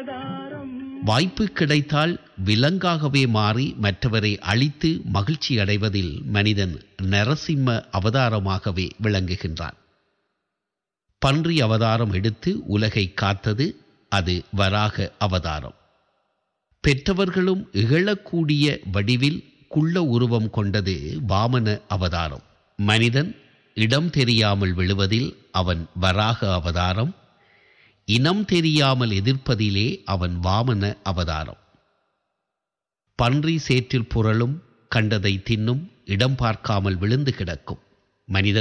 வாய்ப்பு கிடைத்தால் விலங்காகவே மாறி மற்றவரை அழித்து மகிழ்ச்சி அடைவதில் மனிதன் நரசிம்ம அவதாரமாகவே விளங்குகின்றான் பன்றி அவதாரம் எடுத்து உலகை காத்தது அது வராக அவதாரம் பெற்றவர்களும் இகழக்கூடிய வடிவில் குள்ள உருவம் கொண்டது வாமன அவதாரம் மனிதன் இடம் தெரியாமல் விழுவதில் அவன் வராக அவதாரம் இனம் தெரியாமல் எதிர்ப்பதிலே அவன் வாமன அவதாரம் பன்றி சேற்றில் புரளும் கண்டதை தின்னும் இடம் பார்க்காமல் விழுந்து கிடக்கும் மனிதன்